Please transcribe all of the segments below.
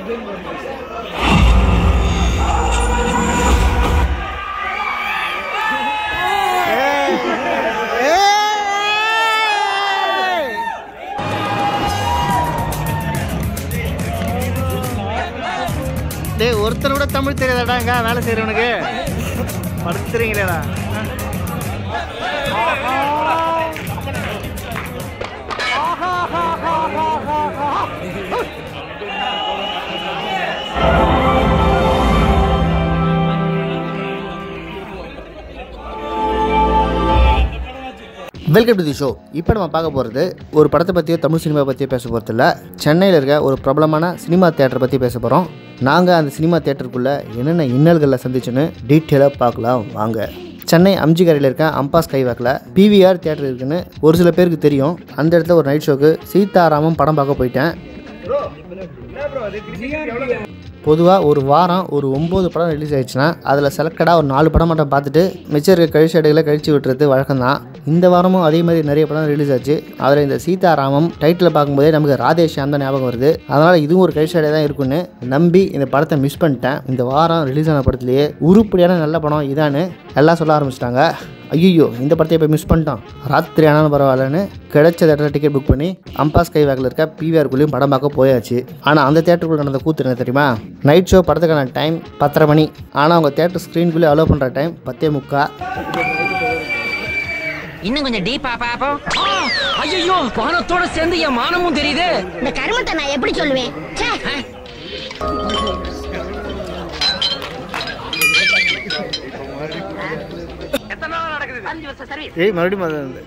டேய் ஒருத்தர் கூட தமிழ் தெரியாதாடாங்க வேலை செய்கிறவனுக்கு படுத்துறீங்களேடா வெல்கம் டு தி ஷோ இப்போ நம்ம பார்க்க போகிறது ஒரு படத்தை பற்றியோ தமிழ் சினிமா பற்றியோ பேச போகிறது இல்லை சென்னையில் இருக்க ஒரு பிரபலமான சினிமா தேட்டரை பற்றி பேச போகிறோம் நாங்கள் அந்த சினிமா தேட்டருக்குள்ளே என்னென்ன இன்னல்களில் சந்திச்சுன்னு டீட்டெயிலாக பார்க்கலாம் வாங்க சென்னை அம்ஜிகரையில் இருக்க அம்பாஸ் கைவாக்கில் பிவிஆர் தேட்டர் இருக்குன்னு ஒரு சில பேருக்கு தெரியும் அந்த இடத்துல ஒரு நைட் ஷோக்கு சீதாராமம் படம் பார்க்க போயிட்டேன் பொதுவாக ஒரு வாரம் ஒரு ஒம்பது படம் ரிலீஸ் ஆயிடுச்சுன்னா அதில் செலக்டடாக ஒரு நாலு படம் மட்டும் பார்த்துட்டு மிச்சம் இருக்க கழிச்சு அடைகளை கழிச்சு விட்டுறது வழக்கம் தான் இந்த வாரமும் அதே மாதிரி நிறைய படம் ரிலீஸ் ஆச்சு அதில் இந்த சீதாராமம் டைட்டில் பார்க்கும்போதே நமக்கு ராதேஷியாம் தான் ஞாபகம் வருது அதனால் இதுவும் ஒரு கழிச்சு அடை தான் இருக்குன்னு நம்பி இந்த படத்தை மிஸ் பண்ணிட்டேன் இந்த வாரம் ரிலீஸ் ஆன படத்துலேயே உருப்படியான நல்ல படம் இதான்னு எல்லாம் சொல்ல ஆரம்பிச்சிட்டாங்க ஐயோ இந்த படத்தை இப்போ மிஸ் பண்ணிட்டோம் ராத்திரி ஆனாலும் பரவாயில்லன்னு கிடைச்ச தேட்டரில் டிக்கெட் புக் பண்ணி அம்பாஸ் கைவேக்கில் இருக்க பிவிஆருக்குள்ளேயும் படம் பார்க்க போயாச்சு ஆனால் அந்த தேட்டருக்குள்ள நடந்த கூத்து என்ன தெரியுமா நைட் ஷோ படத்துக்கான டைம் பத்தரை மணி ஆனால் அவங்க தேட்டர் ஸ்க்ரீனுக்குள்ளே அலோவ் பண்ணுற டைம் பத்தே முக்கா இன்னும் கொஞ்சம் டீப்பா பாப்போம் ஐயோ வானத்தோட சேர்ந்து என் மானமும் தெரியுது இந்த கருமத்தை நான் எப்படி சொல்லுவேன் ச்சே. அஞ்சு வருஷம் சர்வீஸ் ஏய் மறுபடியும் அது வந்து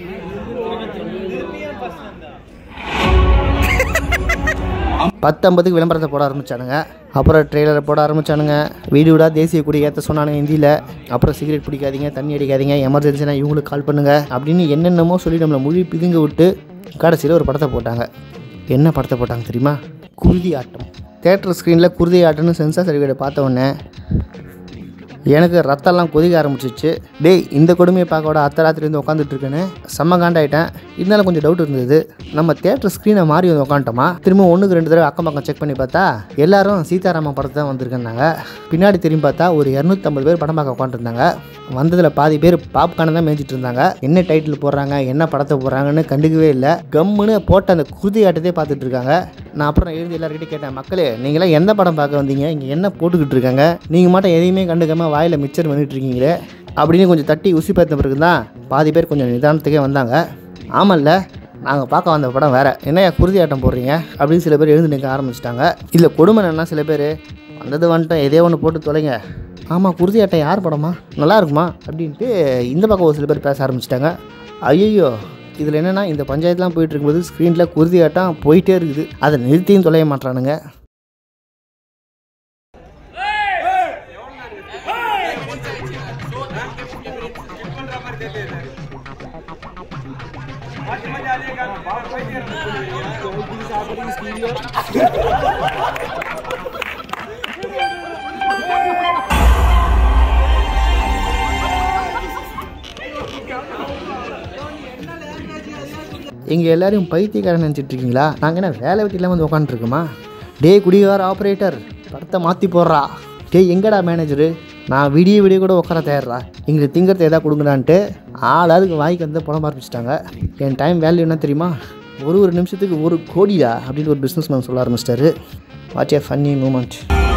பத்தொம்பதுக்கு விளம்பரத்தை போட ஆரம்பிச்சானுங்க அப்புறம் ட்ரெய்லரை போட ஆரம்பிச்சானுங்க வீடு விடா தேசிய கொடி ஏற்ற சொன்னானுங்க ஹிந்தியில் அப்புறம் சிகரெட் பிடிக்காதீங்க தண்ணி அடிக்காதீங்க எமர்ஜென்சினா இவங்களுக்கு கால் பண்ணுங்க அப்படின்னு என்னென்னமோ சொல்லி நம்மளை மொழி பிதுங்க விட்டு கடைசியில் ஒரு படத்தை போட்டாங்க என்ன படத்தை போட்டாங்க தெரியுமா குருதி ஆட்டம் தேட்டர் ஸ்க்ரீனில் குருதி ஆட்டம்னு சென்சார் சர்டிஃபிகேட்டை பார்த்த உடனே எனக்கு ரத்தம்லாம் கொதிக்க ஆரம்பிச்சிச்சு டேய் இந்த கொடுமையை பார்க்க விட அத்தை ராத்திரி வந்து உட்காந்துட்டு இருக்கேன்னு செம்ம காண்டாயிட்டேன் இருந்தாலும் கொஞ்சம் டவுட் இருந்தது நம்ம தேட்டர் ஸ்க்ரீனை மாறி வந்து உட்காந்துட்டோமா திரும்ப ஒன்றுக்கு ரெண்டு தடவை அக்கம் பக்கம் செக் பண்ணி பார்த்தா எல்லாரும் சீதாராமன் படத்தை தான் வந்திருக்கேன்னாங்க பின்னாடி திரும்பி பார்த்தா ஒரு இரநூத்தம்பது பேர் படம் பார்க்க உட்காந்துருந்தாங்க வந்ததில் பாதி பேர் பாப்கார்னை தான் மேய்ச்சிட்டு இருந்தாங்க என்ன டைட்டில் போடுறாங்க என்ன படத்தை போடுறாங்கன்னு கண்டுக்கவே இல்லை கம்முன்னு போட்ட அந்த குருதி ஆட்டத்தையே பார்த்துட்டு இருக்காங்க நான் அப்புறம் எழுதி எல்லாருக்கிட்டையும் கேட்டேன் மக்களே நீங்களாம் எந்த படம் பார்க்க வந்தீங்க இங்கே என்ன போட்டுக்கிட்டு இருக்காங்க நீங்கள் மட்டும் எதையுமே கண்டுக்காம வாயில் மிச்சர் பண்ணிட்டு இருக்கீங்களே அப்படின்னு கொஞ்சம் தட்டி உசி பார்த்த பிறகு தான் பாதி பேர் கொஞ்சம் நிதானத்துக்கே வந்தாங்க ஆமல்ல நாங்கள் பார்க்க வந்த படம் வேறு என்னையா குருதி ஆட்டம் போடுறீங்க அப்படின்னு சில பேர் எழுந்து நிற்க ஆரம்பிச்சிட்டாங்க இல்லை கொடுமை என்னன்னா சில பேர் வந்தது வந்துட்டோம் எதே ஒன்று போட்டு தொலைங்க ஆமாம் குருதி ஆட்டம் யார் படமா நல்லா இருக்குமா அப்படின்ட்டு இந்த பக்கம் ஒரு சில பேர் பேச ஆரம்பிச்சிட்டாங்க ஐயோ இதில் என்னென்னா இந்த பஞ்சாயத்துலாம் போயிட்டு இருக்கும்போது ஸ்க்ரீனில் குருதி ஆட்டம் போயிட்டே இருக்குது அதை நிறுத்தியும் தொலைய மாட்டானுங்க இங்கே எல்லாரையும் பைத்தியக்காரன் நினச்சிட்டு இருக்கீங்களா நாங்கள் என்ன வேலை வெட்டி இல்லாமல் வந்து உட்காந்துருக்கோமா டே குடிகார ஆப்ரேட்டர் படத்தை மாற்றி போடுறா டேய் எங்கடா மேனேஜரு நான் விடிய விடிய கூட உட்கார தயாரா எங்களுக்கு திங்கிறத எதாவது கொடுங்கடான்ட்டு ஆள் அதுக்கு வாய்க்கு வந்து படம் ஆரம்பிச்சிட்டாங்க என் டைம் வேல்யூ என்ன தெரியுமா ஒரு ஒரு நிமிஷத்துக்கு ஒரு கோடியா அப்படின்னு ஒரு பிஸ்னஸ் மேன் சொல்ல ஆரம்பிச்சிட்டாரு வாட்ச் ஏ ஃபன்னி மூமெண்ட்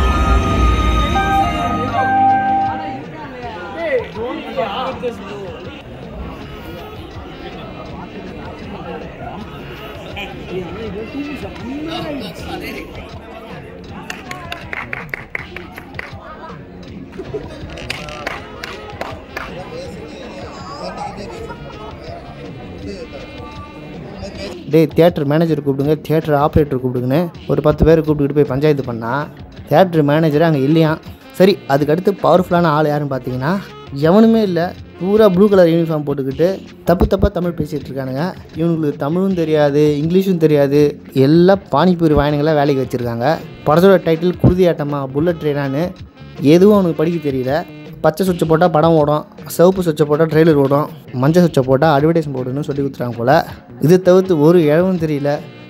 டேய் தியேட்டர் மேனேஜர் கூப்பிடுங்க தியேட்டர் ஆப்ரேட்டர் கூப்பிடுங்கன்னு ஒரு பத்து பேர் கூப்பிட்டுக்கிட்டு போய் பஞ்சாயத்து பண்ணால் தியேட்டர் மேனேஜர் அங்கே இல்லையா சரி அதுக்கடுத்து பவர்ஃபுல்லான ஆள் யாருன்னு பார்த்தீங்கன்னா எவனுமே இல்லை பூரா ப்ளூ கலர் யூனிஃபார்ம் போட்டுக்கிட்டு தப்பு தப்பாக தமிழ் பேசிகிட்டு இருக்கானுங்க இவனுங்களுக்கு தமிழும் தெரியாது இங்கிலீஷும் தெரியாது எல்லாம் பானிபூரி வாயினுங்களாம் வேலைக்கு வச்சுருக்காங்க படத்தோட டைட்டில் குருதி ஆட்டமா புல்லட் ட்ரெயினான்னு எதுவும் அவனுக்கு படிக்க தெரியல பச்சை சுவிட்சை போட்டால் படம் ஓடும் சிவப்பு சுவிட்சை போட்டால் ட்ரெய்லர் ஓடும் மஞ்சள் சுவிட்சை போட்டால் அட்வர்டைஸ் போடுன்னு சொல்லி கொடுத்துறாங்க போல் இது தவிர்த்து ஒரு இழவும் தெரியல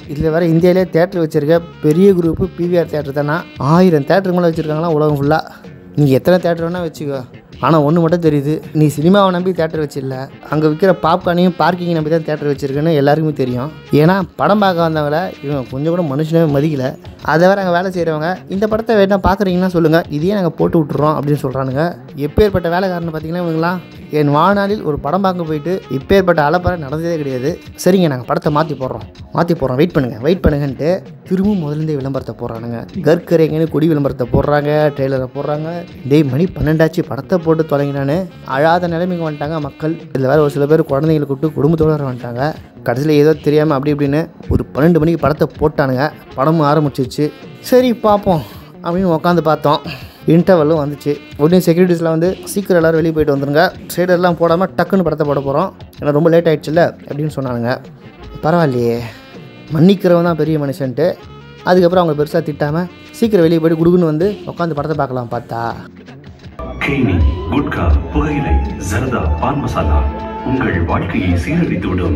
இதில் வேற இந்தியாவிலே தேட்டர் வச்சிருக்க பெரிய குரூப்பு பிவிஆர் தேட்டர் தானே ஆயிரம் தேட்டருக்கு மேலே வச்சுருக்காங்களா உலகம் ஃபுல்லாக நீங்கள் எத்தனை தேட்டர் வேணால் வச்சுக்கோ ஆனால் ஒன்று மட்டும் தெரியுது நீ சினிமாவை நம்பி தேட்டர் வச்சிடல அங்கே விற்கிற பாப்கார்னையும் பார்க்கிங் நம்பி தான் தேட்டர் வச்சிருக்குன்னு எல்லாருக்குமே தெரியும் ஏன்னா படம் பார்க்க வந்தவங்கள இவன் கொஞ்சம் கூட மனுஷனே மதிக்கல அதை வேற அங்கே வேலை செய்கிறவங்க இந்த படத்தை வேணா பார்க்குறீங்கன்னா சொல்லுங்கள் இதையே நாங்கள் போட்டு விட்டுறோம் அப்படின்னு சொல்கிறானுங்க எப்பேற்பட்ட வேலைக்காரன்னு பார்த்தீங்கன்னா இவங்களாம் என் வாழ்நாளில் ஒரு படம் பார்க்க போயிட்டு இப்பேற்பட்ட அலப்பறை நடந்ததே கிடையாது சரிங்க நாங்கள் படத்தை மாற்றி போடுறோம் மாற்றி போடுறோம் வெயிட் பண்ணுங்கள் வெயிட் பண்ணுங்கன்ட்டு திரும்பவும் முதலேருந்தே விளம்பரத்தை போடுறானுங்க கற்கரைங்கன்னு கொடி விளம்பரத்தை போடுறாங்க ட்ரெய்லரை போடுறாங்க டேய் மணி பன்னெண்டாச்சு படத்தை போட்டு தொலைங்கினான்னு அழாத நிலைமைக்கு வந்துட்டாங்க மக்கள் இதில் வேறு ஒரு சில பேர் குழந்தைங்களை கூப்பிட்டு குடும்பத்தோடு வர வந்துட்டாங்க கடைசியில் ஏதோ தெரியாமல் அப்படி இப்படின்னு ஒரு பன்னெண்டு மணிக்கு படத்தை போட்டானுங்க படமும் ஆரம்பிச்சிருச்சு சரி பார்ப்போம் அப்படின்னு உட்காந்து பார்த்தோம் இன்டர்வலும் வந்துச்சு உடனே செக்யூரிட்டிஸ்லாம் வந்து சீக்கிரம் எல்லோரும் வெளியே போயிட்டு வந்துருங்க ஷேடர்லாம் போடாமல் டக்குன்னு படத்தை போட போகிறோம் ஏன்னா ரொம்ப லேட் ஆயிடுச்சுல்ல அப்படின்னு சொன்னானுங்க பரவாயில்லையே மன்னிக்கிறவன் தான் பெரிய மனுஷன்ட்டு அதுக்கப்புறம் அவங்க பெருசாக திட்டாமல் சீக்கிரம் வெளியே போயிட்டு குடுக்குன்னு வந்து உட்காந்து படத்தை பார்க்கலாம் பார்த்தா கேணி குட்கா புகையிலை ஜர்தா பான் மசாலா உங்கள் வாழ்க்கையை சீரழித்து விடும்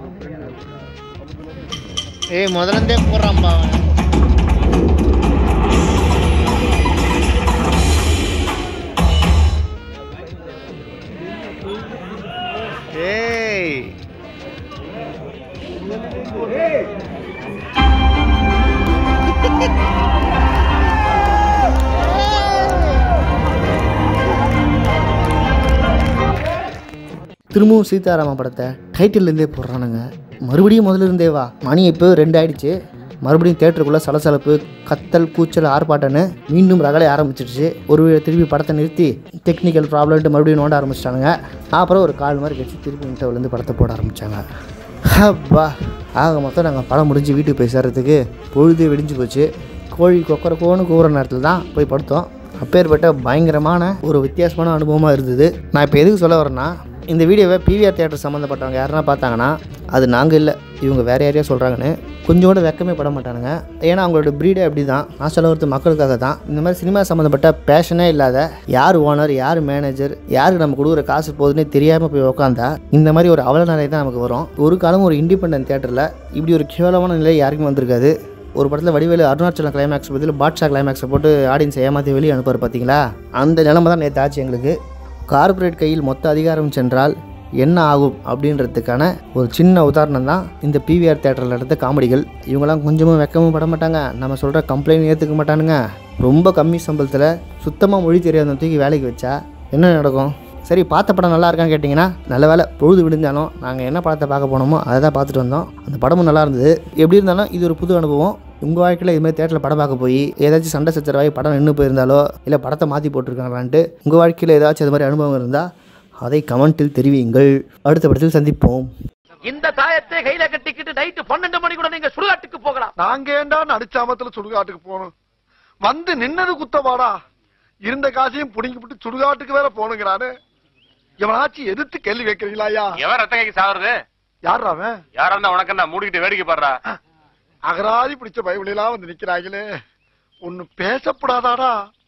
ஏய் முதலேருந்தே போடுறான்பா ஏய் திரும்பவும் சீதாராம படத்தை டைட்டில்லேருந்தே போடுறானுங்க மறுபடியும் முதல்ல இருந்தே வா மணி இப்போ ரெண்டு ஆயிடுச்சு மறுபடியும் தேட்டருக்குள்ளே சலசலப்பு கத்தல் கூச்சல் ஆர்ப்பாட்டன்னு மீண்டும் ரகலை ஆரம்பிச்சிடுச்சு ஒரு திருப்பி படத்தை நிறுத்தி டெக்னிக்கல் ப்ராப்ளம்ட்டு மறுபடியும் நோண்ட ஆரம்பிச்சிட்டானுங்க அப்புறம் ஒரு கால் மாதிரி கழிச்சு திருப்பி இன்டர்விலேருந்து படத்தை போட ஆரம்பித்தாங்க அப்பா ஆக மொத்தம் நாங்கள் படம் முடிஞ்சு வீட்டுக்கு போய் சேர்றதுக்கு பொழுது வெடிஞ்சு போச்சு கோழி கொக்கரக்கோன்னு கூவுற நேரத்தில் தான் போய் படுத்தோம் அப்பேற்பட்ட பயங்கரமான ஒரு வித்தியாசமான அனுபவமாக இருந்தது நான் இப்போ எதுக்கு சொல்ல வரேன்னா இந்த வீடியோவை பிவிஆர் தியேட்டர் சம்மந்தப்பட்டவங்க யாருன்னா பார்த்தாங்கன்னா அது நாங்கள் இல்லை இவங்க வேறு யாரையா சொல்கிறாங்கன்னு கொஞ்சம் கூட வெக்கமே பட மாட்டானுங்க ஏன்னா அவங்களோட ப்ரீடே அப்படி தான் நான் சொல்ல வரது மக்களுக்காக தான் இந்த மாதிரி சினிமா சம்மந்தப்பட்ட பேஷனே இல்லாத யார் ஓனர் யார் மேனேஜர் யாருக்கு நம்ம கொடுக்குற காசு போகுதுன்னே தெரியாமல் போய் உட்காந்தா இந்த மாதிரி ஒரு அவல நிலை தான் நமக்கு வரும் ஒரு காலம் ஒரு இண்டிபெண்டன்ட் தியேட்டரில் இப்படி ஒரு கேவலமான நிலை யாருக்கும் வந்திருக்காது ஒரு படத்தில் வடிவேலு அருணாச்சலம் கிளைமேக்ஸ் பதில் பாட்ஷா கிளைமேக்ஸை போட்டு ஆடியன்ஸை ஏமாற்றி வெளியே அனுப்புவார் பார்த்தீங்களா அந்த நிலைமை தான் நேற்று ஆச்சு எங்களுக்கு கார்ப்பரேட் கையில் மொத்த அதிகாரம் சென்றால் என்ன ஆகும் அப்படின்றதுக்கான ஒரு சின்ன உதாரணம் தான் இந்த பிவிஆர் தேட்டரில் நடந்த காமெடிகள் இவங்கெல்லாம் கொஞ்சமும் வெக்கமும் பட மாட்டாங்க நம்ம சொல்கிற கம்ப்ளைண்ட் ஏற்றுக்க மாட்டானுங்க ரொம்ப கம்மி சம்பளத்தில் சுத்தமாக மொழி தெரியாத தூக்கி வேலைக்கு வச்சா என்ன நடக்கும் சரி பார்த்த படம் நல்லா இருக்கான்னு கேட்டிங்கன்னா நல்ல வேலை பொழுது விழுந்தாலும் நாங்கள் என்ன படத்தை பார்க்க போனோமோ அதை தான் பார்த்துட்டு வந்தோம் அந்த படமும் நல்லா இருந்தது எப்படி இருந்தாலும் இது ஒரு புது அனுபவம் உங்கள் வாழ்க்கையில் இதுமாதிரி தேட்டரில் படம் பார்க்க போய் ஏதாச்சும் சண்டை சச்சரவாகி படம் நின்று போயிருந்தாலோ இல்லை படத்தை மாற்றி போட்டிருக்காங்களான்ட்டு உங்கள் வாழ்க்கையில் ஏதாச்சும் அது மாதிரி அனுபவம் இருந்தால் அதை கமெண்ட்டில் தெரிவியுங்கள் அடுத்த படத்தில் சந்திப்போம் இந்த தாயத்தை கையில கட்டிக்கிட்டு நைட்டு பன்னெண்டு மணி கூட நீங்க சுடுகாட்டுக்கு போகலாம் நாங்க ஏண்டா நடிச்சாமத்துல சுடுகாட்டுக்கு போகணும் வந்து நின்னது குத்தவாடா இருந்த காசையும் புடிங்கி விட்டு சுடுகாட்டுக்கு வேற போனுங்கிறானு எவனாச்சும் எதிர்த்து கேள்வி வைக்கிறீங்களா ஐயா எவன் ரத்த கைக்கு சாவறது யார் அவன் யாரா இருந்தா உனக்கு என்ன மூடிக்கிட்டு வேடிக்கை பாடுறா அகராதி பிடிச்ச பயவிலாம் வந்து நிக்கிறாங்களே ஒன்னு பேசப்படாதாடா